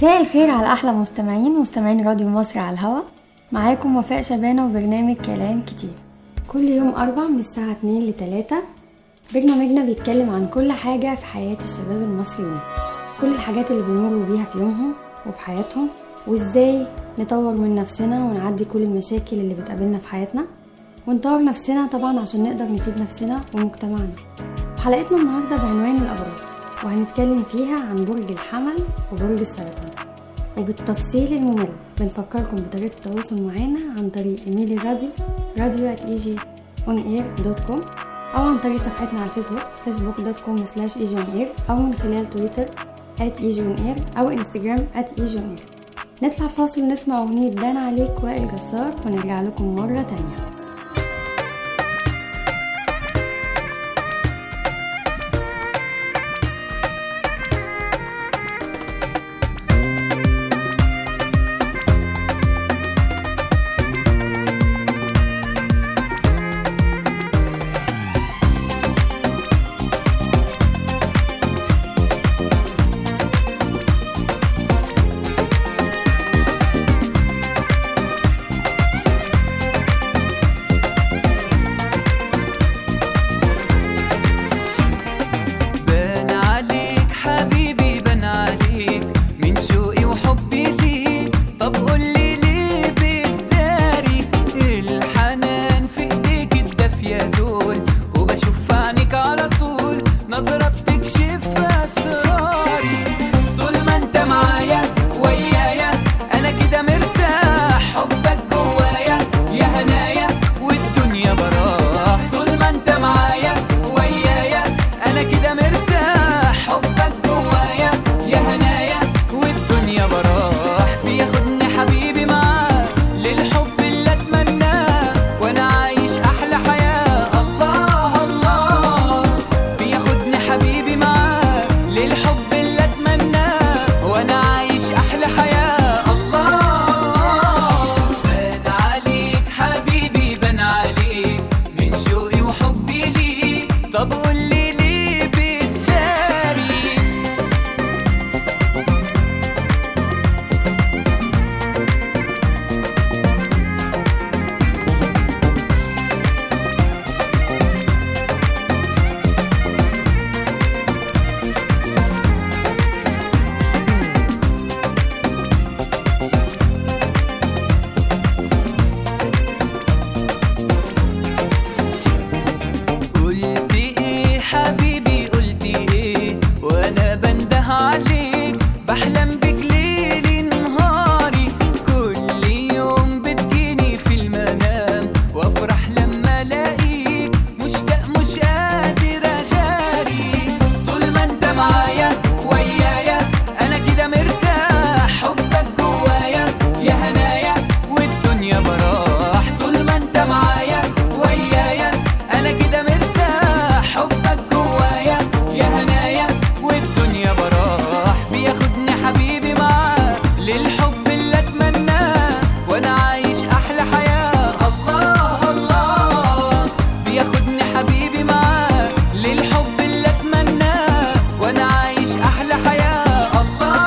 مساء الخير على احلى مستمعين مستمعين راديو مصر على الهوا معاكم وفاء شبانة وبرنامج كلام كتير كل يوم أربع من الساعة 2 ل 3 برنامجنا بيتكلم عن كل حاجة في حياة الشباب المصريين كل الحاجات اللي بيمروا بيها في يومهم وفي حياتهم وازاي نطور من نفسنا ونعدي كل المشاكل اللي بتقابلنا في حياتنا ونطور نفسنا طبعا عشان نقدر نفيد نفسنا ومجتمعنا حلقتنا النهاردة بعنوان الأبراج وهنتكلم فيها عن برج الحمل وبرج السرطان وبالتفصيل الممل بنفكركم بطريقة التواصل معانا عن طريق ايميل الراديو راديو at egyonair.com أو عن طريق صفحتنا على الفيسبوك facebook.com slash egyonair أو من خلال تويتر at egyonair أو انستجرام at egyonair نطلع فاصل ونسمع أغنية بان عليك وائل جسار ونرجع لكم مرة تانية بان عليك حبيبي بان عليك من شوقي وحبي ليك طب قولي ليه بتداري الحنان في ايديك الدافية دول وبشوف في عينيك على طول نظرة بتكشف اسراري طول ما انت معايا ويايا انا كده مرتاح حبك جوايا يا هنايا والدنيا براح طول ما انت معايا ويايا انا كده مرتاح حبك جوايا يا هنايا والدنيا براح بياخدني حبيبي معاه للحب اللي اتمناه وانا عايش احلى حياه الله الله بياخدني حبيبي معاه للحب اللي اتمناه وانا عايش احلى حياه الله بان عليك حبيبي بان عليك من شوقي وحبي ليك طب قولي ليه بتداري قلت ايه حبيبي قلت ايه وانا بنده عليك بحلم بك ليل نهاري كل يوم بتجيني في المنام وافرح لما الاقيك مشتاق مش قادر اداري طول ما انت معايا ويايا انا كده مرتاح حبك جوايا يا هنايا والدنيا براح طول ما انت معايا ويايا انا كده مرتاح حبك جوايا يا هنايا والدنيا براح بياخدني حبيبي معاه للحب اللي اتمناه وانا عايش احلى حياه الله الله بياخدني حبيبي معاه للحب اللي اتمناه وانا عايش احلى حياه الله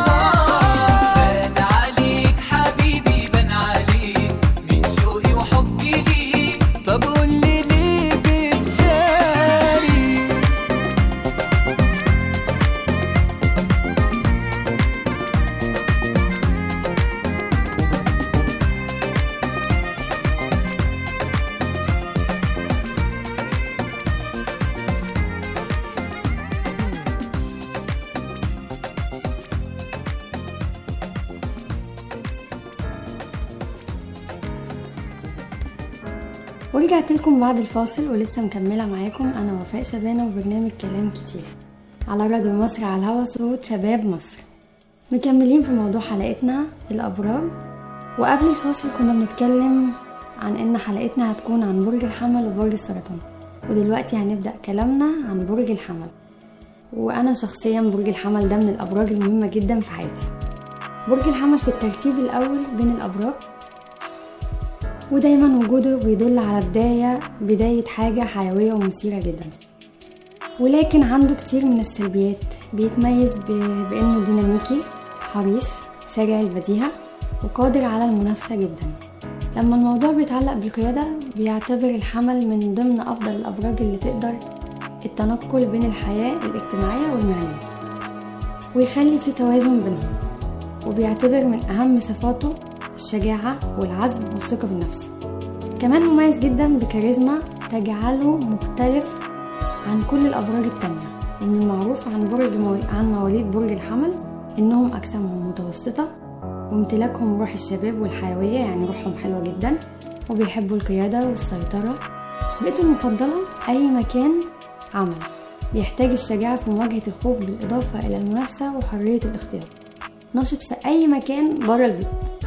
بان عليك حبيبي بان عليك من شوقي وحبي ليك طب قولي ليه بتداري ورجعت لكم بعد الفاصل ولسه مكملة معاكم أنا وفاء شبانة وبرنامج كلام كتير على راديو مصر على الهوا صوت شباب مصر مكملين في موضوع حلقتنا الأبراج وقبل الفاصل كنا بنتكلم عن إن حلقتنا هتكون عن برج الحمل وبرج السرطان ودلوقتي هنبدأ كلامنا عن برج الحمل وأنا شخصيا برج الحمل ده من الأبراج المهمة جدا في حياتي برج الحمل في الترتيب الأول بين الأبراج ودايما وجوده بيدل على بداية بداية حاجة حيوية ومثيرة جدا ولكن عنده كتير من السلبيات بيتميز ب... بانه ديناميكي حريص سريع البديهة وقادر على المنافسة جدا لما الموضوع بيتعلق بالقيادة بيعتبر الحمل من ضمن أفضل الأبراج اللي تقدر التنقل بين الحياة الاجتماعية والمهنية ويخلي في توازن بينهم وبيعتبر من أهم صفاته الشجاعة والعزم والثقة بالنفس كمان مميز جدا بكاريزما تجعله مختلف عن كل الأبراج التانية ومن المعروف عن برج مو... عن مواليد برج الحمل إنهم أجسامهم متوسطة وامتلاكهم روح الشباب والحيوية يعني روحهم حلوة جدا وبيحبوا القيادة والسيطرة بيئته المفضلة أي مكان عمل بيحتاج الشجاعة في مواجهة الخوف بالإضافة إلى المنافسة وحرية الاختيار نشط في أي مكان برا البيت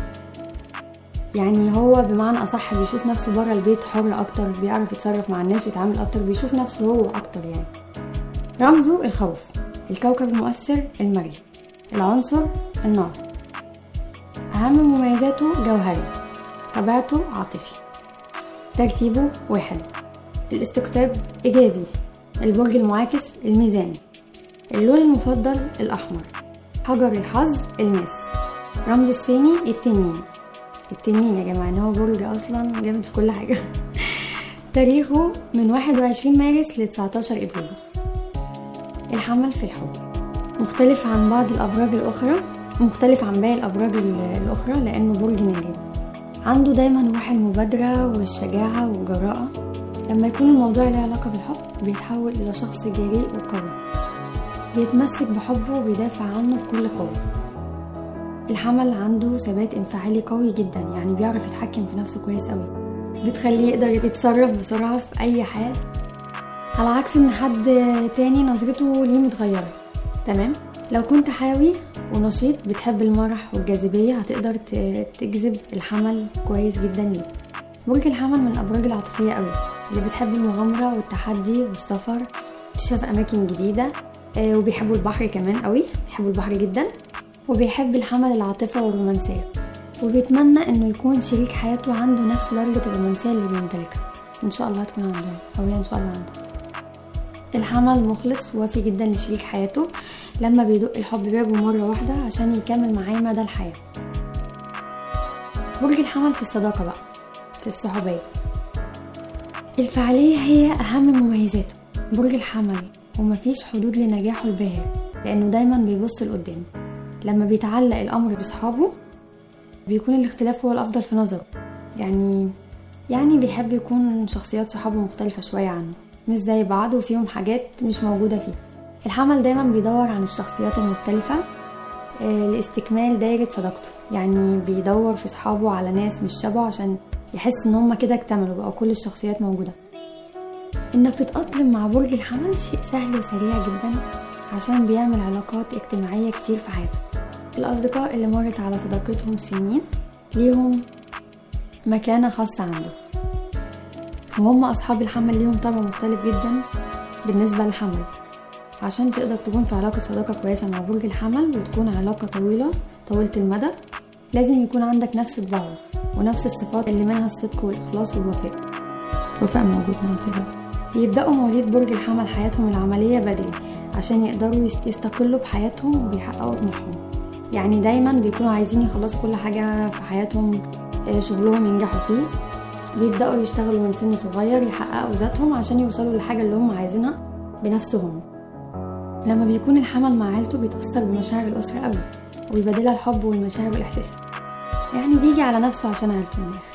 يعني هو بمعنى أصح بيشوف نفسه برا البيت حر أكتر بيعرف يتصرف مع الناس ويتعامل أكتر بيشوف نفسه هو أكتر يعني رمزه الخوف الكوكب المؤثر المريخ العنصر النار أهم مميزاته جوهري طبيعته عاطفي ترتيبه واحد الاستقطاب إيجابي البرج المعاكس الميزان اللون المفضل الأحمر حجر الحظ الماس رمز الصيني التنين التنين يا جماعة إن هو برج أصلا جامد في كل حاجة تاريخه من 21 مارس ل 19 إبريل الحمل في الحب مختلف عن بعض الأبراج الأخرى مختلف عن باقي الأبراج ال- الأخرى لأنه برج ناري عنده دايما روح المبادرة والشجاعة والجراءة لما يكون الموضوع له علاقة بالحب بيتحول إلى شخص جريء وقوي بيتمسك بحبه وبيدافع عنه بكل قوة الحمل عنده ثبات انفعالي قوي جدا يعني بيعرف يتحكم في نفسه كويس قوي بتخليه يقدر يتصرف بسرعة في أي حال على عكس ان حد تاني نظرته ليه متغيرة تمام لو كنت حيوي ونشيط بتحب المرح والجاذبية هتقدر ت- تجذب الحمل كويس جدا ليك برج الحمل من الأبراج العاطفية قوي اللي بتحب المغامرة والتحدي والسفر اكتشاف أماكن جديدة آه، وبيحبوا البحر كمان قوي بيحبوا البحر جدا وبيحب الحمل العاطفة والرومانسية وبيتمنى انه يكون شريك حياته عنده نفس درجة الرومانسية اللي بيمتلكها ان شاء الله هتكون عنده او هي ان شاء الله عنده الحمل مخلص ووافي جدا لشريك حياته لما بيدق الحب بابه مرة واحدة عشان يكمل معاه مدى الحياة برج الحمل في الصداقة بقى في الصحوبية الفعالية هي أهم مميزاته برج الحمل ومفيش حدود لنجاحه الباهر لأنه دايما بيبص لقدام لما بيتعلق الأمر بصحابه بيكون الاختلاف هو الأفضل في نظره يعني يعني بيحب يكون شخصيات صحابه مختلفة شوية عنه مش زي بعض وفيهم حاجات مش موجودة فيه الحمل دايما بيدور عن الشخصيات المختلفة آه، لاستكمال دايرة صداقته يعني بيدور في صحابه على ناس مش شبهه عشان يحس ان هما كده اكتملوا بقى كل الشخصيات موجودة انك تتأقلم مع برج الحمل شيء سهل وسريع جدا عشان بيعمل علاقات اجتماعية كتير في حياته الأصدقاء اللي مرت على صداقتهم سنين ليهم مكانة خاصة عنده وهم أصحاب الحمل ليهم طبع مختلف جدا بالنسبة للحمل عشان تقدر تكون في علاقة صداقة كويسة مع برج الحمل وتكون علاقة طويلة طويلة المدى لازم يكون عندك نفس طباعه ونفس الصفات اللي منها الصدق والإخلاص والوفاء وفاء موجود معاك بيبدأوا مواليد برج الحمل حياتهم العملية بدري عشان يقدروا يس- يستقلوا بحياتهم وبيحققوا طموحهم يعني دايما بيكونوا عايزين يخلصوا كل حاجة في حياتهم آه، شغلهم ينجحوا فيه بيبدأوا يشتغلوا من سن صغير يحققوا ذاتهم عشان يوصلوا للحاجة اللي هم عايزينها بنفسهم لما بيكون الحمل مع عيلته بيتأثر بمشاعر الأسرة قوي وبيبادلها الحب والمشاعر والإحساس يعني بيجي على نفسه عشان عيلته من الآخر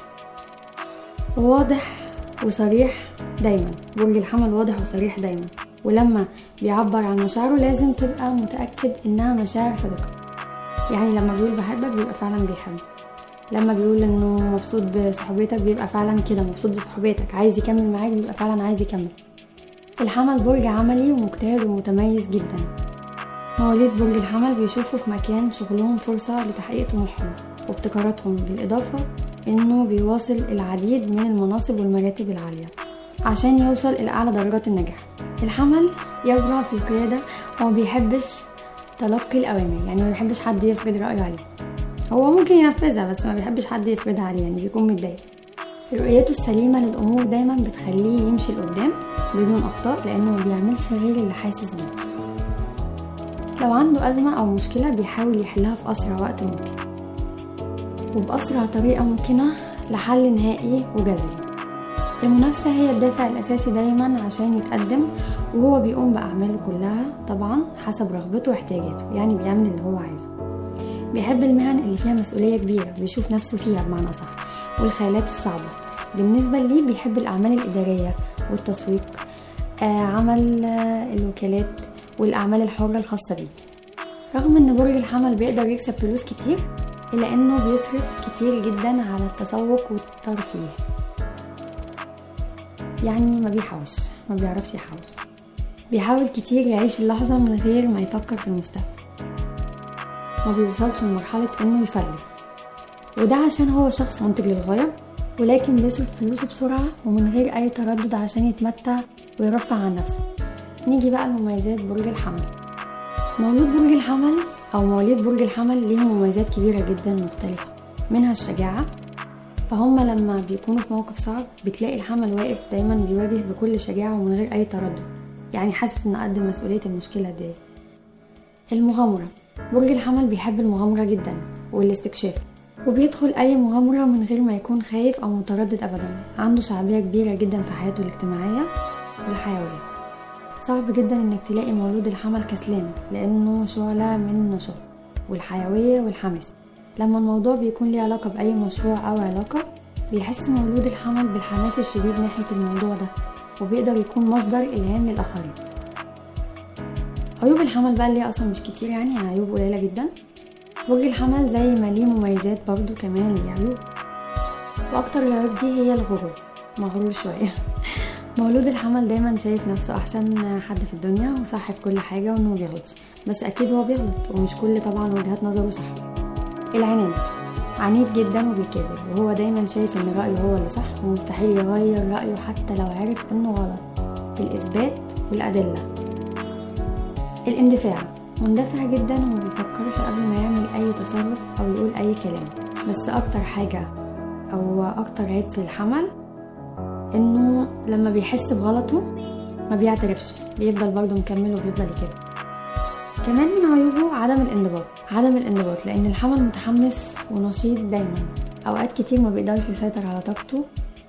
وواضح وصريح دايما برج الحمل واضح وصريح دايما ولما بيعبر عن مشاعره لازم تبقى متأكد إنها مشاعر صادقة يعني لما بيقول بحبك بيبقى فعلا بيحبك لما بيقول انه مبسوط بصحوبيتك بيبقى فعلا كده مبسوط بصحوبيتك عايز يكمل معاك بيبقى فعلا عايز يكمل الحمل برج عملي ومجتهد ومتميز جدا مواليد برج الحمل بيشوفوا في مكان شغلهم فرصة لتحقيق طموحهم وابتكاراتهم بالإضافة إنه بيواصل العديد من المناصب والمراتب العالية عشان يوصل إلى أعلى درجات النجاح الحمل يبرع في القيادة وما بيحبش تلقي الأوامر يعني ما بيحبش حد يفرض رأيه عليه هو ممكن ينفذها بس ما بيحبش حد يفرضها عليه يعني بيكون متضايق رؤيته السليمة للأمور دايما بتخليه يمشي لقدام بدون أخطاء لأنه ما بيعملش غير اللي حاسس بيه لو عنده أزمة أو مشكلة بيحاول يحلها في أسرع وقت ممكن وبأسرع طريقة ممكنة لحل نهائي وجذري المنافسة هي الدافع الأساسي دايما عشان يتقدم وهو بيقوم بأعماله كلها طبعا حسب رغبته واحتياجاته يعني بيعمل اللي هو عايزه بيحب المهن اللي فيها مسؤولية كبيرة بيشوف نفسه فيها بمعنى صح والخيالات الصعبة بالنسبة لي بيحب الأعمال الإدارية والتسويق آه عمل آه الوكالات والأعمال الحرة الخاصة بيه رغم ان برج الحمل بيقدر يكسب فلوس كتير إلا إنه بيصرف كتير جدا على التسوق والترفيه يعني ما بيحوش ما بيعرفش يحوش بيحاول كتير يعيش اللحظة من غير ما يفكر في المستقبل ما بيوصلش لمرحلة إنه يفلس وده عشان هو شخص منتج للغاية ولكن بيصرف فلوسه بسرعة ومن غير أي تردد عشان يتمتع ويرفع عن نفسه نيجي بقى لمميزات برج الحمل مولود برج الحمل أو مواليد برج الحمل ليهم مميزات كبيرة جدا مختلفة منها الشجاعة فهم لما بيكونوا في موقف صعب بتلاقي الحمل واقف دايما بيواجه بكل شجاعة ومن غير أي تردد يعني حاسس إنه قد مسؤولية المشكلة دي المغامرة برج الحمل بيحب المغامرة جدا والاستكشاف وبيدخل أي مغامرة من غير ما يكون خايف أو متردد أبدا عنده شعبية كبيرة جدا في حياته الاجتماعية والحيوية صعب جدا انك تلاقي مولود الحمل كسلان لانه شعلة من النشاط والحيوية والحماس لما الموضوع بيكون ليه علاقة بأي مشروع أو علاقة بيحس مولود الحمل بالحماس الشديد ناحية الموضوع ده وبيقدر يكون مصدر إلهام للآخرين عيوب الحمل بقى اللي هي أصلا مش كتير يعني عيوب قليلة جدا برج الحمل زي ما ليه مميزات برضو كمان ليه عيوب وأكتر العيوب دي هي الغرور مغرور شوية مولود الحمل دايما شايف نفسه احسن حد في الدنيا وصح في كل حاجه وانه مبيغلطش بس اكيد هو بيغلط ومش كل طبعا وجهات نظره صح العناد عنيد جدا وبيكابر وهو دايما شايف ان رايه هو اللي صح ومستحيل يغير رايه حتى لو عرف انه غلط في الاثبات والادله الاندفاع مندفع جدا وما بيفكرش قبل ما يعمل اي تصرف او يقول اي كلام بس اكتر حاجه او اكتر عيب في الحمل انه لما بيحس بغلطه ما بيعترفش بيفضل برضه مكمل وبيفضل كده كمان من عيوبه عدم الانضباط عدم الانضباط لان الحمل متحمس ونشيط دايما اوقات كتير ما بيقدرش يسيطر على طاقته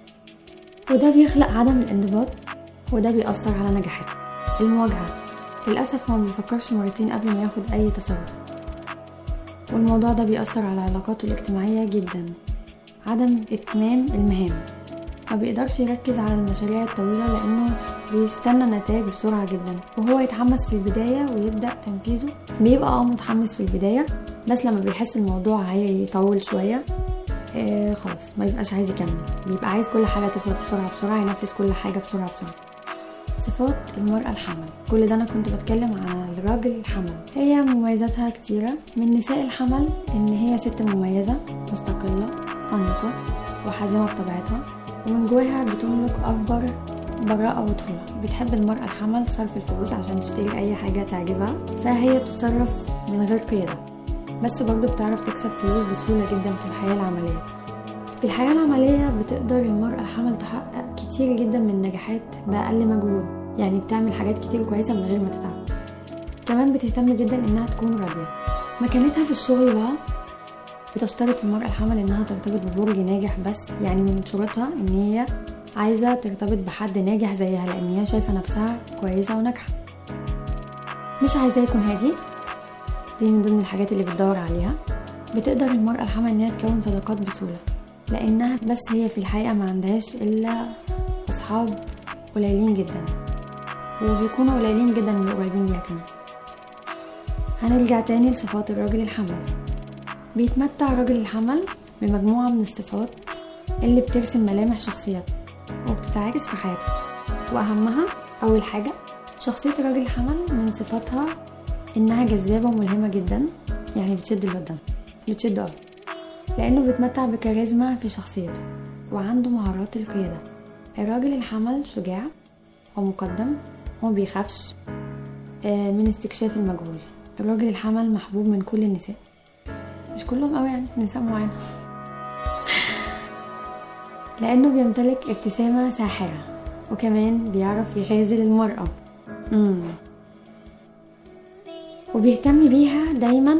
وده بيخلق عدم الانضباط وده بيأثر على نجاحاته المواجهة للأسف هو مبيفكرش مرتين قبل ما ياخد أي تصرف والموضوع ده بيأثر على علاقاته الاجتماعية جدا عدم إتمام المهام ما بيقدرش يركز على المشاريع الطويلة لأنه بيستنى نتائج بسرعة جدا وهو يتحمس في البداية ويبدأ تنفيذه بيبقى اه متحمس في البداية بس لما بيحس الموضوع هيطول شوية آه خلاص ما يبقاش عايز يكمل بيبقى عايز كل حاجة تخلص بسرعة بسرعة ينفذ كل حاجة بسرعة بسرعة صفات المرأة الحمل كل ده أنا كنت بتكلم عن الراجل الحمل هي مميزاتها كتيرة من نساء الحمل إن هي ست مميزة مستقلة أنيقة وحازمة بطبيعتها ومن جواها بتملك أكبر براءة وطفولة بتحب المرأة الحمل صرف الفلوس عشان تشتري أي حاجة تعجبها فهي بتتصرف من غير قيادة بس برضه بتعرف تكسب فلوس بسهولة جدا في الحياة العملية في الحياة العملية بتقدر المرأة الحمل تحقق كتير جدا من النجاحات بأقل مجهود يعني بتعمل حاجات كتير كويسة من غير ما تتعب كمان بتهتم جدا إنها تكون راضية مكانتها في الشغل بقى بتشترط المرأة الحمل إنها ترتبط ببرج ناجح بس يعني من شروطها إن هي عايزة ترتبط بحد ناجح زيها لأن هي شايفة نفسها كويسة وناجحة مش عايزاه يكون هادي دي من ضمن الحاجات اللي بتدور عليها بتقدر المرأة الحمل إنها تكون صداقات بسهولة لأنها بس هي في الحقيقة ما عندهاش إلا أصحاب قليلين جدا وبيكونوا قليلين جدا من القريبين ليها كمان هنرجع تاني لصفات الراجل الحمل بيتمتع راجل الحمل بمجموعة من الصفات اللي بترسم ملامح شخصيته وبتتعاكس في حياته وأهمها أول حاجة شخصية الراجل الحمل من صفاتها إنها جذابة وملهمة جدا يعني بتشد اللي قدامها بتشد أوي لأنه بيتمتع بكاريزما في شخصيته وعنده مهارات القيادة الراجل الحمل شجاع ومقدم وما بيخافش آه، من استكشاف المجهول الراجل الحمل محبوب من كل النساء مش كلهم قوي يعني نساء معينة لأنه بيمتلك ابتسامة ساحرة وكمان بيعرف يغازل المرأة مم. وبيهتم بيها دايما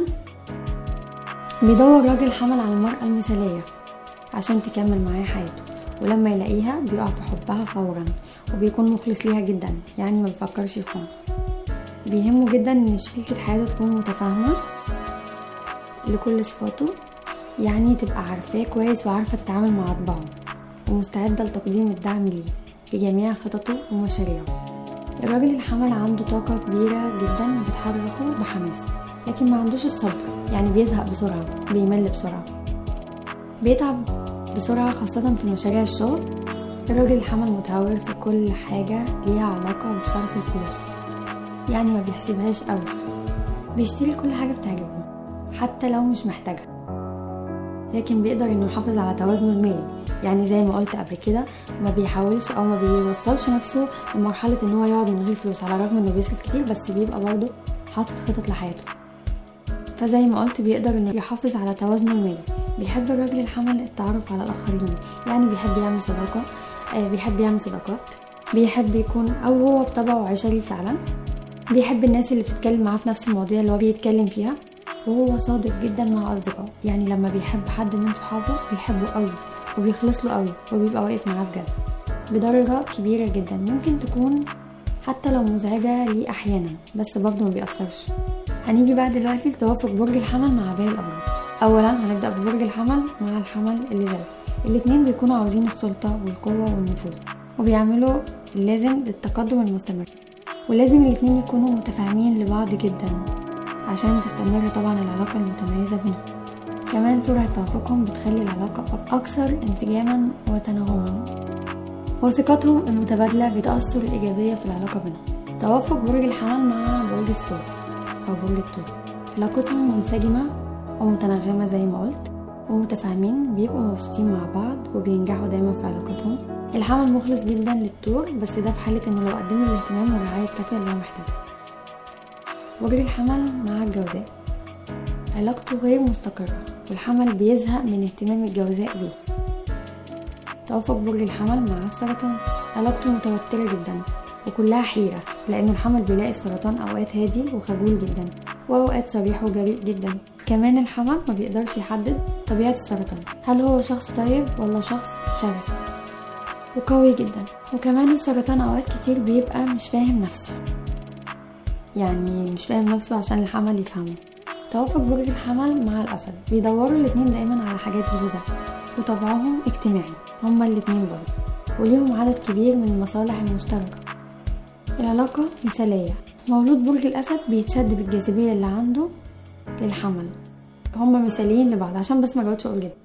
بيدور راجل حمل على المرأة المثالية عشان تكمل معاه حياته ولما يلاقيها بيقع في حبها فورا وبيكون مخلص ليها جدا يعني ما بيفكرش يخون بيهمه جدا ان شريكة حياته تكون متفاهمة لكل صفاته يعني تبقى عارفاه كويس وعارفة تتعامل مع طباعه ومستعدة لتقديم الدعم ليه في جميع خططه ومشاريعه الراجل الحمل عنده طاقة كبيرة جدا بتحركه بحماس لكن ما عندوش الصبر يعني بيزهق بسرعة بيمل بسرعة بيتعب بسرعة خاصة في مشاريع الشغل الراجل الحمل متهور في كل حاجة ليها علاقة بصرف الفلوس يعني ما بيحسبهاش قوي بيشتري كل حاجة بتعجبه حتى لو مش محتاجها لكن بيقدر انه يحافظ على توازنه المالي يعني زي ما قلت قبل كده ما بيحاولش او ما بيوصلش نفسه لمرحلة ان هو يقعد من غير فلوس على الرغم انه بيصرف كتير بس بيبقى برضه حاطط خطط لحياته فزي ما قلت بيقدر انه يحافظ على توازنه المالي بيحب الراجل الحمل التعرف على الاخرين يعني بيحب يعمل صداقة آه، بيحب يعمل صداقات بيحب يكون او هو بطبعه عشري فعلا بيحب الناس اللي بتتكلم معاه في نفس المواضيع اللي هو بيتكلم فيها وهو صادق جدا مع أصدقائه يعني لما بيحب حد من صحابه بيحبه قوي وبيخلص له قوي وبيبقى واقف معاه بجد لدرجة كبيرة جدا ممكن تكون حتى لو مزعجة ليه أحيانا بس برضه ما بيأثرش هنيجي بقى دلوقتي لتوافق برج الحمل مع باقي الأبراج أولا هنبدأ ببرج الحمل مع الحمل اللي زي الاتنين بيكونوا عاوزين السلطة والقوة والنفوذ وبيعملوا اللازم للتقدم المستمر ولازم الاتنين يكونوا متفاهمين لبعض جدا عشان تستمر طبعا العلاقة المتميزة بينهم كمان سرعة توافقهم بتخلي العلاقة أكثر انسجاما وتناغما وثقتهم المتبادلة بتأثر الإيجابية في العلاقة بينهم توافق برج الحمل مع برج الثور أو برج الثور علاقتهم منسجمة ومتناغمة زي ما قلت ومتفاهمين بيبقوا مبسوطين مع بعض وبينجحوا دايما في علاقتهم الحمل مخلص جدا للثور بس ده في حالة انه لو قدم له الاهتمام والرعاية الكافية اللي هو محتاجها برج الحمل مع الجوزاء علاقته غير مستقرة والحمل بيزهق من اهتمام الجوزاء بيه توافق برج الحمل مع السرطان علاقته متوترة جدا وكلها حيرة لأن الحمل بيلاقي السرطان أوقات هادي وخجول جدا وأوقات صريح وجريء جدا كمان الحمل ما بيقدرش يحدد طبيعة السرطان هل هو شخص طيب ولا شخص شرس وقوي جدا وكمان السرطان أوقات كتير بيبقى مش فاهم نفسه يعني مش فاهم نفسه عشان الحمل يفهمه توافق برج الحمل مع الأسد بيدوروا الاتنين دايما على حاجات جديدة وطبعهم اجتماعي هما الاتنين برضه وليهم عدد كبير من المصالح المشتركة العلاقة مثالية مولود برج الأسد بيتشد بالجاذبية اللي عنده للحمل هما مثاليين لبعض عشان بس ما جاوبتش أقول جدا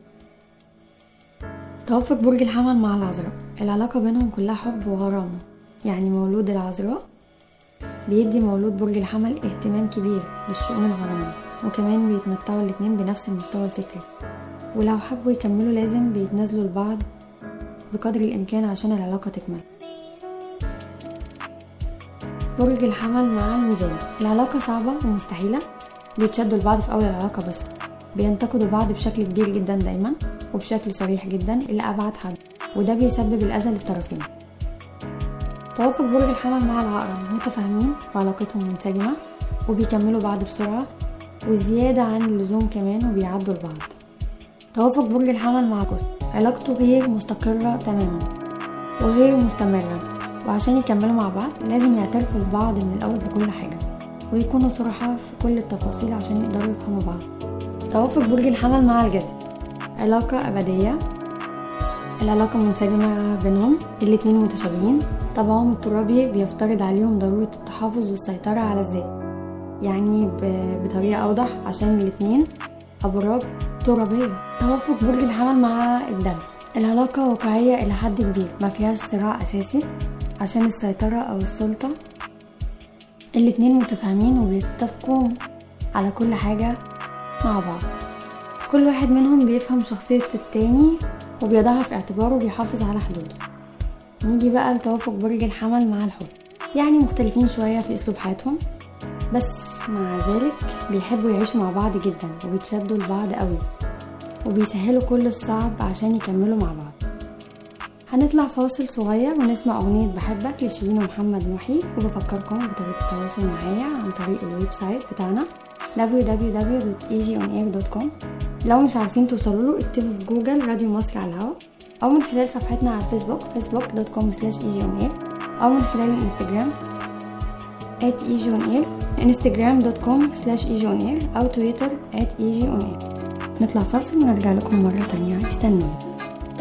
توافق برج الحمل مع العذراء العلاقة بينهم كلها حب وغرام يعني مولود العذراء بيدي مولود برج الحمل اهتمام كبير للشؤون الغرامية وكمان بيتمتعوا الاتنين بنفس المستوى الفكري ولو حبوا يكملوا لازم بيتنازلوا لبعض بقدر الإمكان عشان العلاقة تكمل برج الحمل مع الميزان العلاقة صعبة ومستحيلة بيتشدوا لبعض في أول العلاقة بس بينتقدوا بعض بشكل كبير جدا دايما وبشكل صريح جدا إلى أبعد حد وده بيسبب الأذى للطرفين توافق برج الحمل مع العقرب متفاهمين وعلاقتهم منسجمة وبيكملوا بعض بسرعة وزيادة عن اللزوم كمان وبيعدوا لبعض توافق برج الحمل مع قوس علاقته غير مستقرة تماما وغير مستمرة وعشان يكملوا مع بعض لازم يعترفوا لبعض من الأول بكل حاجة ويكونوا صراحة في كل التفاصيل عشان يقدروا يفهموا بعض توافق برج الحمل مع الجد علاقة أبدية العلاقة منسجمة بينهم الاتنين متشابهين طبعهم الترابي بيفترض عليهم ضرورة التحافظ والسيطرة على الذات يعني ب- بطريقة أوضح عشان الاتنين أبراج ترابية توافق برج الحمل مع الدم العلاقة واقعية إلى حد كبير ما فيهاش صراع أساسي عشان السيطرة أو السلطة الاتنين متفاهمين وبيتفقوا على كل حاجة مع بعض كل واحد منهم بيفهم شخصية التاني وبيضعها في اعتباره وبيحافظ على حدوده نيجي بقى لتوافق برج الحمل مع الحب يعني مختلفين شوية في أسلوب حياتهم بس مع ذلك بيحبوا يعيشوا مع بعض جدا وبيتشدوا لبعض قوي وبيسهلوا كل الصعب عشان يكملوا مع بعض هنطلع فاصل صغير ونسمع أغنية بحبك لشيرين ومحمد محي وبفكركم بطريقة التواصل معايا عن طريق الويب سايت بتاعنا www.egyonair.com لو مش عارفين توصلوا له اكتبوا في جوجل راديو مصر على الهوا أو من خلال صفحتنا على الفيسبوك facebook.com slash egyonair أو من خلال الانستجرام at egyonair instagram.com slash egyonair أو تويتر at egyonair نطلع فاصل ونرجع لكم مرة تانية استنوني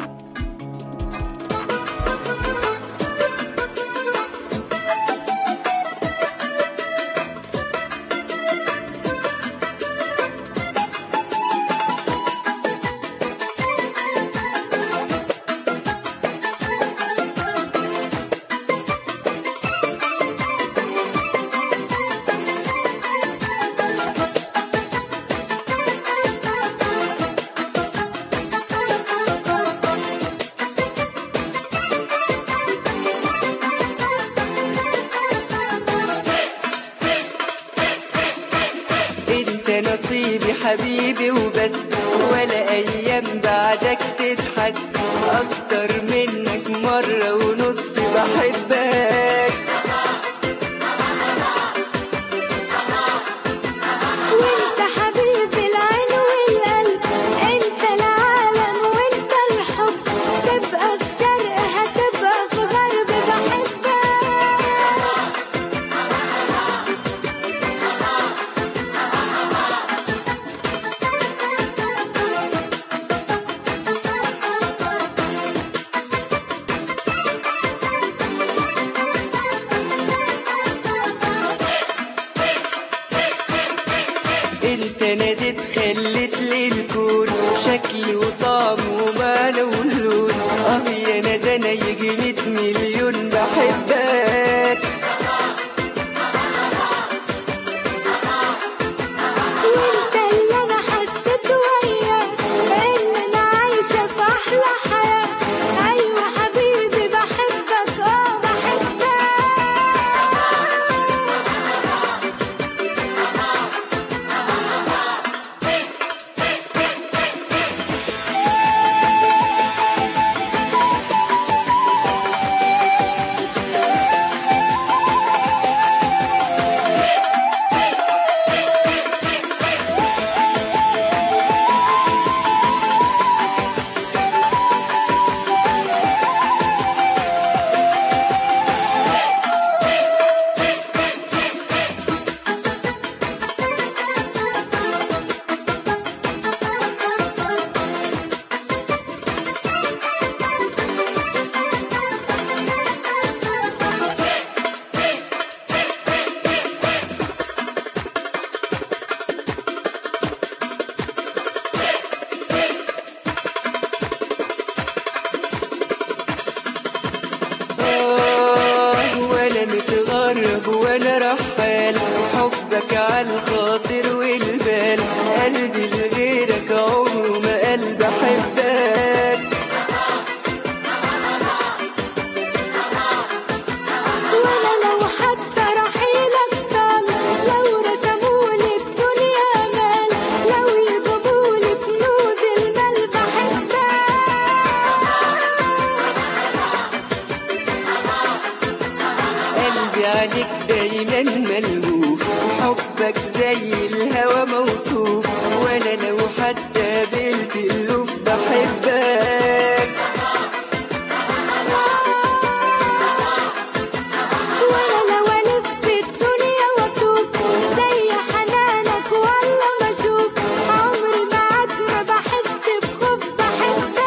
انت نصيبي حبيبي وبس ولا ايام بعدك تتحس اكتر منك مرة ونص بحبك وانت حبيب العين والقلب انت العالم وانت الحب تبقى في شرق هتبقى في غرب بحبك انت ناديت خلت لي الكون شكل وطعم ومعنى ولون اه يا ندى انا يجي ميت مليون بحبك وانت اللي انا حسيت وياك ان انا عايشة في احلى حياة ايوه حبيبي بحبك اه بحبك آه ولا متغرب ولا رحال حبك عالخاطر والبال قلبي لغيرك عمره ما قلب بحبك وانا لو حتى رحيلك طال لو رسمولي الدنيا مال لو يجيبولي كنوز المال بحبك قلبي عليك دايما ملهوف حبك زي الهوى موصوف وانا لو حتى قابلت الوف بحبك وانا لو الف الدنيا واطوف زي حنانك ولا ما اشوف عمري معاك ما بحس بخوف بحبك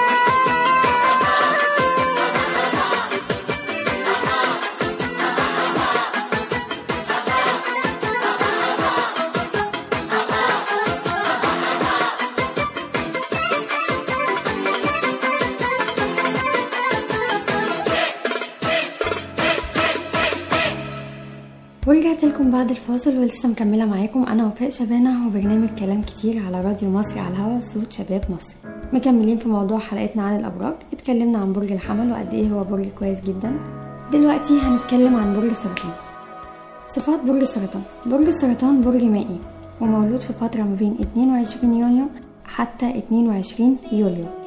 ورجعت لكم بعد الفاصل ولسه مكملة معاكم أنا وفاء شبانة وبرنامج كلام كتير على راديو مصر على الهوا صوت شباب مصر مكملين في موضوع حلقتنا عن الأبراج اتكلمنا عن برج الحمل وقد إيه هو برج كويس جدا دلوقتي هنتكلم عن برج السرطان صفات برج السرطان برج السرطان برج مائي ومولود في فترة ما بين 22 يونيو حتى 22 يوليو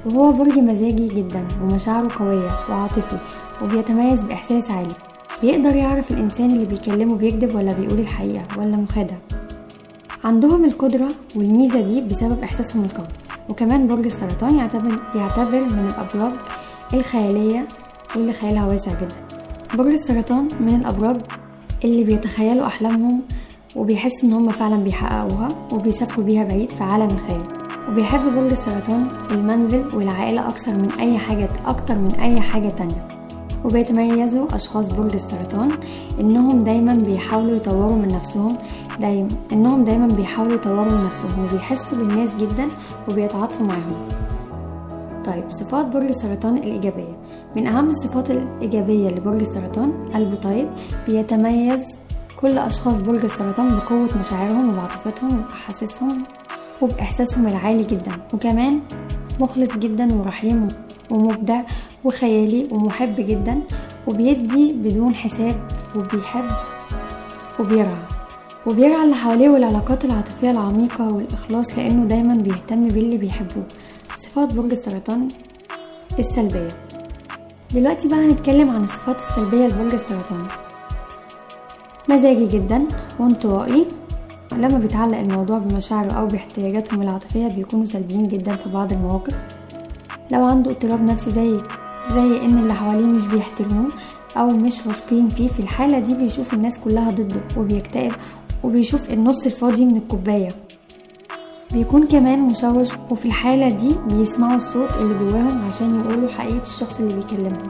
وهو برج مزاجي جدا ومشاعره قوية وعاطفي وبيتميز بإحساس عالي بيقدر يعرف الإنسان اللي بيكلمه بيكذب ولا بيقول الحقيقة ولا مخادع عندهم القدرة والميزة دي بسبب إحساسهم القوي وكمان برج السرطان يعتبر, يعتبر من الأبراج الخيالية واللي خيالها واسع جدا برج السرطان من الأبراج اللي بيتخيلوا أحلامهم وبيحسوا إن هم فعلا بيحققوها وبيسافروا بيها بعيد في عالم الخيال وبيحب برج السرطان المنزل والعائلة أكثر من أي حاجة أكتر من أي حاجة تانية وبيتميزوا أشخاص برج السرطان إنهم دايما بيحاولوا يطوروا من نفسهم دايما إنهم دايما بيحاولوا يطوروا من نفسهم وبيحسوا بالناس جدا وبيتعاطفوا معاهم طيب صفات برج السرطان الإيجابية من أهم الصفات الإيجابية لبرج السرطان قلبه طيب بيتميز كل أشخاص برج السرطان بقوة مشاعرهم وبعاطفتهم وبأحاسيسهم وبإحساسهم العالي جدا وكمان مخلص جدا ورحيم ومبدع وخيالي ومحب جدا وبيدي بدون حساب وبيحب وبيرعى وبيرعى اللي حواليه والعلاقات العاطفية العميقة والإخلاص لأنه دايما بيهتم باللي بيحبوه صفات برج السرطان السلبية دلوقتي بقى هنتكلم عن الصفات السلبية لبرج السرطان مزاجي جدا وانطوائي لما بيتعلق الموضوع بمشاعره أو باحتياجاتهم العاطفية بيكونوا سلبيين جدا في بعض المواقف لو عنده اضطراب نفسي زي زي ان اللي حواليه مش بيحترموه او مش واثقين فيه في الحالة دي بيشوف الناس كلها ضده وبيكتئب وبيشوف النص الفاضي من الكوباية بيكون كمان مشوش وفي الحالة دي بيسمعوا الصوت اللي جواهم عشان يقولوا حقيقة الشخص اللي بيكلمهم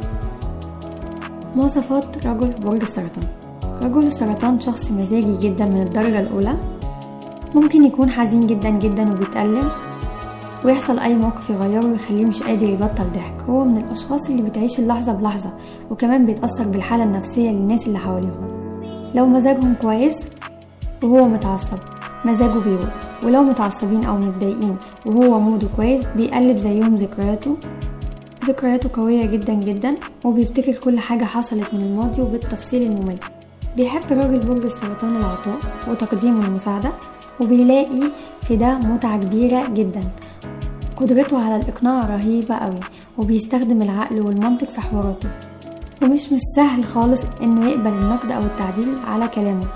مواصفات رجل برج السرطان رجل السرطان شخص مزاجي جدا من الدرجة الأولى ممكن يكون حزين جدا جدا وبيتألم ويحصل أي موقف يغيره ويخليه مش قادر يبطل ضحك هو من الأشخاص اللي بتعيش اللحظة بلحظة وكمان بيتأثر بالحالة النفسية للناس اللي حواليهم لو مزاجهم كويس وهو متعصب مزاجه بيروق ولو متعصبين أو متضايقين وهو موده كويس بيقلب زيهم ذكرياته ذكرياته قوية جدا جدا وبيفتكر كل حاجة حصلت من الماضي وبالتفصيل الممل بيحب راجل برج السرطان العطاء وتقديم المساعدة وبيلاقي في ده متعة كبيرة جدا قدرته على الإقناع رهيبة قوي وبيستخدم العقل والمنطق في حواراته ومش مش سهل خالص إنه يقبل النقد أو التعديل على كلامه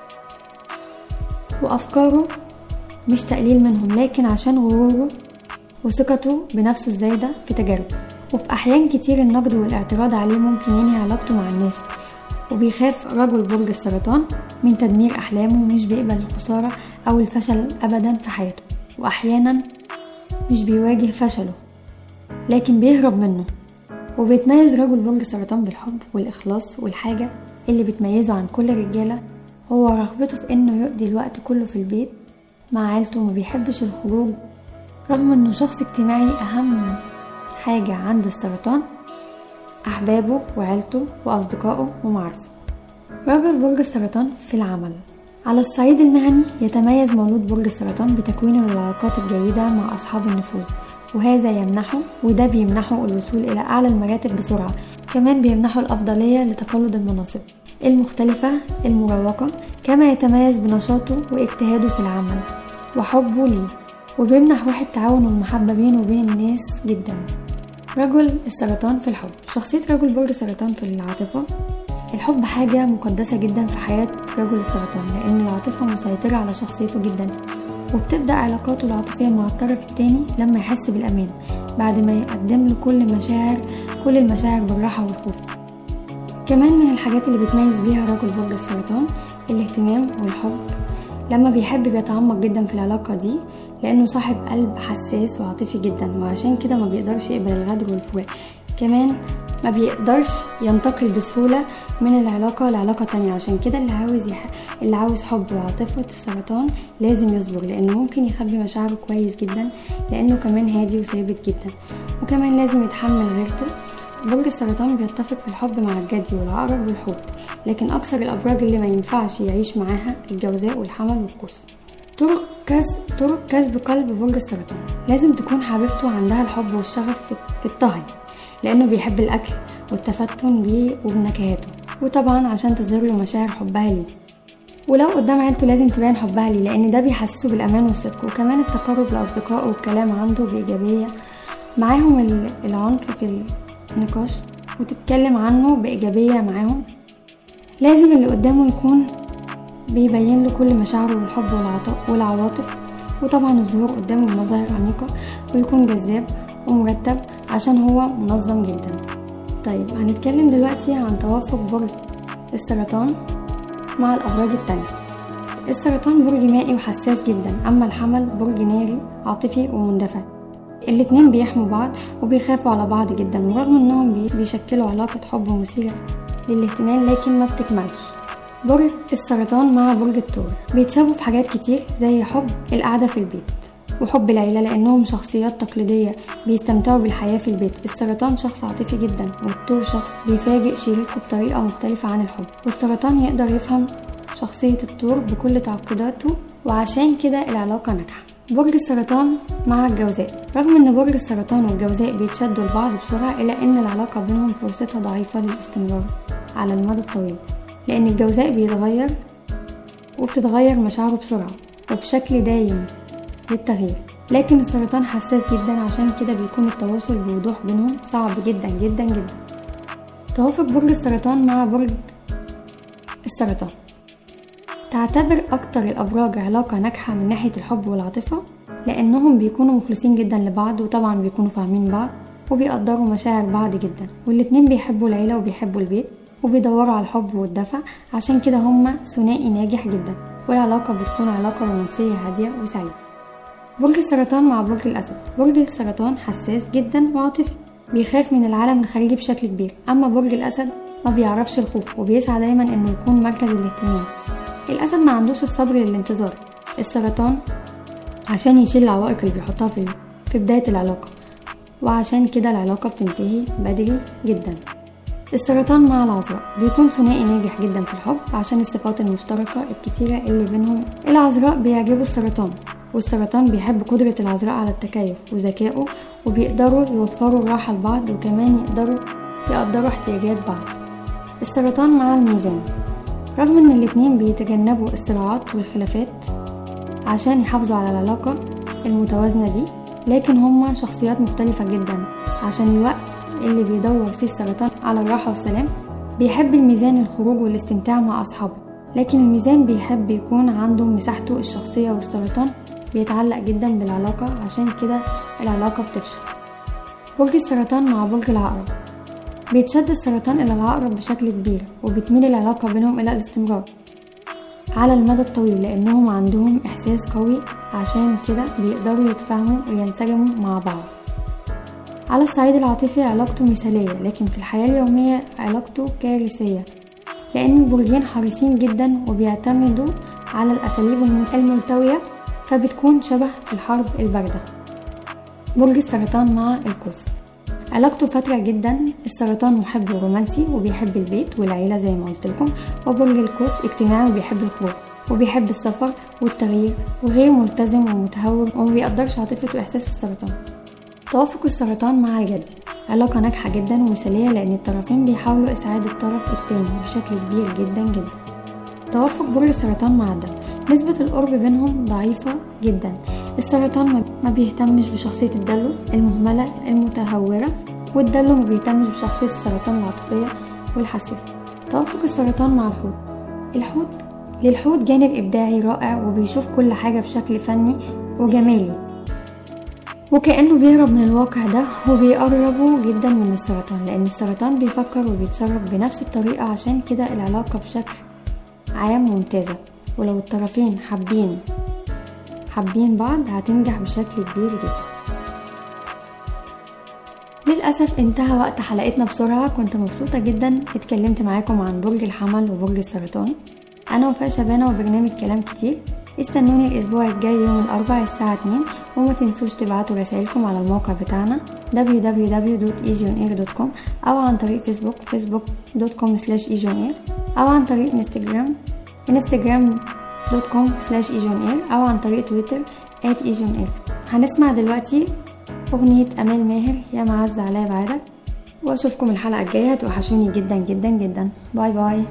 وأفكاره مش تقليل منهم لكن عشان غروره وثقته بنفسه الزايدة في تجاربه وفي أحيان كتير النقد والاعتراض عليه ممكن ينهي علاقته مع الناس وبيخاف رجل برج السرطان من تدمير أحلامه مش بيقبل الخسارة أو الفشل أبدا في حياته وأحيانا مش بيواجه فشله لكن بيهرب منه وبيتميز رجل برج السرطان بالحب والإخلاص والحاجة اللي بتميزه عن كل الرجالة هو رغبته في إنه يقضي الوقت كله في البيت مع عيلته وما بيحبش الخروج رغم إنه شخص اجتماعي أهم حاجة عند السرطان أحبابه وعيلته وأصدقائه ومعارفه رجل برج السرطان في العمل على الصعيد المهني يتميز مولود برج السرطان بتكوينه للعلاقات الجيدة مع أصحاب النفوذ وهذا يمنحه وده بيمنحه الوصول إلى أعلى المراتب بسرعة كمان بيمنحه الأفضلية لتقلد المناصب المختلفة المروقة كما يتميز بنشاطه واجتهاده في العمل وحبه ليه وبيمنح روح التعاون والمحبة بينه وبين الناس جدا رجل السرطان في الحب شخصية رجل برج السرطان في العاطفة الحب حاجة مقدسة جدا في حياة رجل السرطان لأن العاطفة مسيطرة على شخصيته جدا وبتبدأ علاقاته العاطفية مع الطرف التاني لما يحس بالأمان بعد ما يقدم له كل مشاعر كل المشاعر بالراحة والخوف كمان من الحاجات اللي بتميز بيها رجل برج السرطان الاهتمام والحب لما بيحب بيتعمق جدا في العلاقة دي لأنه صاحب قلب حساس وعاطفي جدا وعشان كده ما بيقدرش يقبل الغدر والفراق كمان ما بيقدرش ينتقل بسهولة من العلاقة لعلاقة تانية عشان كده اللي عاوز يح... اللي عاوز حب وعاطفة السرطان لازم يصبر لأنه ممكن يخبي مشاعره كويس جدا لأنه كمان هادي وثابت جدا وكمان لازم يتحمل غيرته برج السرطان بيتفق في الحب مع الجدي والعقرب والحوت لكن أكثر الأبراج اللي ما ينفعش يعيش معاها الجوزاء والحمل والقوس طرق كسب طرق كسب قلب برج السرطان لازم تكون حبيبته عندها الحب والشغف في- في الطهي لأنه بيحب الأكل والتفتن بيه وبنكهاته وطبعا عشان تظهر له مشاعر حبها ليه ولو قدام عيلته لازم تبين حبها ليه لأن ده بيحسسه بالأمان والصدق وكمان التقرب لأصدقائه والكلام عنده بإيجابية معاهم ال- العنف في النقاش وتتكلم عنه بإيجابية معاهم لازم اللي قدامه يكون بيبين له كل مشاعره والحب والعطاء والعواطف وطبعا الظهور قدامه بمظاهر عميقة ويكون جذاب ومرتب عشان هو منظم جدا طيب هنتكلم دلوقتي عن توافق برج السرطان مع الأبراج التانية السرطان برج مائي وحساس جدا أما الحمل برج ناري عاطفي ومندفع الاتنين بيحموا بعض وبيخافوا على بعض جدا ورغم انهم بي- بيشكلوا علاقة حب مثيرة للاهتمام لكن ما بتكملش برج السرطان مع برج الثور بيتشابهوا في حاجات كتير زي حب القعدة في البيت وحب العيلة لأنهم شخصيات تقليدية بيستمتعوا بالحياة في البيت السرطان شخص عاطفي جدا والثور شخص بيفاجئ شريكه بطريقة مختلفة عن الحب والسرطان يقدر يفهم شخصية الثور بكل تعقيداته وعشان كده العلاقة ناجحة برج السرطان مع الجوزاء رغم ان برج السرطان والجوزاء بيتشدوا لبعض بسرعة الا ان العلاقة بينهم فرصتها ضعيفة للاستمرار على المدى الطويل لان الجوزاء بيتغير وبتتغير مشاعره بسرعة وبشكل دايم للتغيير لكن السرطان حساس جدا عشان كده بيكون التواصل بوضوح بينهم صعب جدا جدا جدا توافق برج السرطان مع برج السرطان تعتبر أكتر الأبراج علاقة ناجحة من ناحية الحب والعاطفة لأنهم بيكونوا مخلصين جدا لبعض وطبعا بيكونوا فاهمين بعض وبيقدروا مشاعر بعض جدا والاتنين بيحبوا العيلة وبيحبوا البيت وبيدوروا على الحب والدفى عشان كده هما ثنائي ناجح جدا والعلاقة بتكون علاقة رومانسية هادية وسعيدة برج السرطان مع برج الأسد برج السرطان حساس جدا وعاطفي بيخاف من العالم الخارجي بشكل كبير أما برج الأسد ما بيعرفش الخوف وبيسعى دايما إنه يكون مركز الاهتمام الأسد ما عندوش الصبر للانتظار السرطان عشان يشيل العوائق اللي بيحطها في في بداية العلاقة وعشان كده العلاقة بتنتهي بدري جدا السرطان مع العذراء بيكون ثنائي ناجح جدا في الحب عشان الصفات المشتركة الكتيرة اللي بينهم العذراء بيعجبوا السرطان والسرطان بيحب قدرة العذراء على التكيف وذكائه وبيقدروا يوفروا الراحة لبعض وكمان يقدروا يقدروا احتياجات بعض السرطان مع الميزان رغم ان الاتنين بيتجنبوا الصراعات والخلافات عشان يحافظوا على العلاقة المتوازنة دي لكن هما شخصيات مختلفة جدا عشان الوقت اللي بيدور فيه السرطان على الراحة والسلام بيحب الميزان الخروج والاستمتاع مع أصحابه لكن الميزان بيحب يكون عنده مساحته الشخصية والسرطان بيتعلق جدا بالعلاقة عشان كده العلاقة بتفشل برج السرطان مع برج العقرب بيتشد السرطان إلى العقرب بشكل كبير وبتميل العلاقة بينهم إلى الاستمرار على المدى الطويل لأنهم عندهم إحساس قوي عشان كده بيقدروا يتفاهموا وينسجموا مع بعض على الصعيد العاطفي علاقته مثالية لكن في الحياة اليومية علاقته كارثية لأن البرجين حريصين جدا وبيعتمدوا على الأساليب الم- الملتوية فبتكون شبه الحرب الباردة برج السرطان مع القوس علاقته فترة جدا السرطان محب ورومانسي وبيحب البيت والعيلة زي ما قلت لكم وبرج القوس اجتماعي وبيحب الخروج وبيحب السفر والتغيير وغير ملتزم ومتهور وما بيقدرش عاطفة وإحساس السرطان توافق السرطان مع الجدي علاقة ناجحة جدا ومثالية لأن الطرفين بيحاولوا إسعاد الطرف التاني بشكل كبير جدا جدا توافق برج السرطان مع الدم نسبة القرب بينهم ضعيفة جدا السرطان ما- ما بيهتمش بشخصية الدلو المهملة المتهورة والدلو ما بيهتمش بشخصية السرطان العاطفية والحساسة توافق السرطان مع الحوت الحوت للحوت جانب إبداعي رائع وبيشوف كل حاجة بشكل فني وجمالي وكأنه بيهرب من الواقع ده وبيقربه جدا من السرطان لأن السرطان بيفكر وبيتصرف بنفس الطريقة عشان كده العلاقة بشكل عام ممتازة ولو الطرفين حابين حابين بعض هتنجح بشكل كبير جدا للأسف انتهى وقت حلقتنا بسرعة كنت مبسوطة جدا اتكلمت معاكم عن برج الحمل وبرج السرطان أنا وفاء شبانة وبرنامج كلام كتير استنوني الأسبوع الجاي يوم الأربعاء الساعة 2 وما تنسوش تبعتوا رسائلكم على الموقع بتاعنا www.easionair.com أو عن طريق فيسبوك facebook.com slash أو عن طريق انستجرام instagram.com slash أو عن طريق تويتر at هنسمع دلوقتي أغنية أمال ماهر يا معز عليا بعدك وأشوفكم الحلقة الجاية هتوحشوني جدا جدا جدا باي باي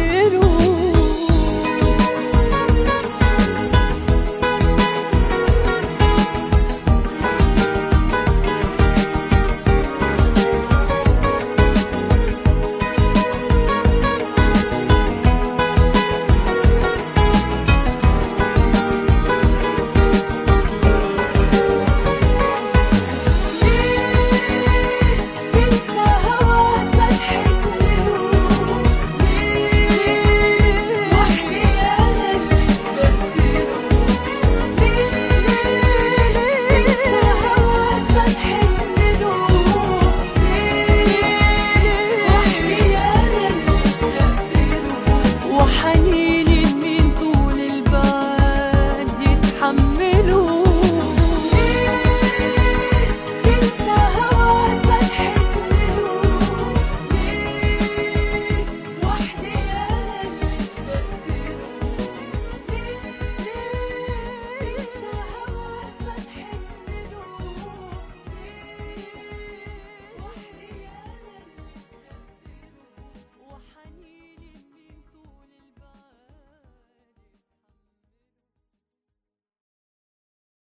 غيره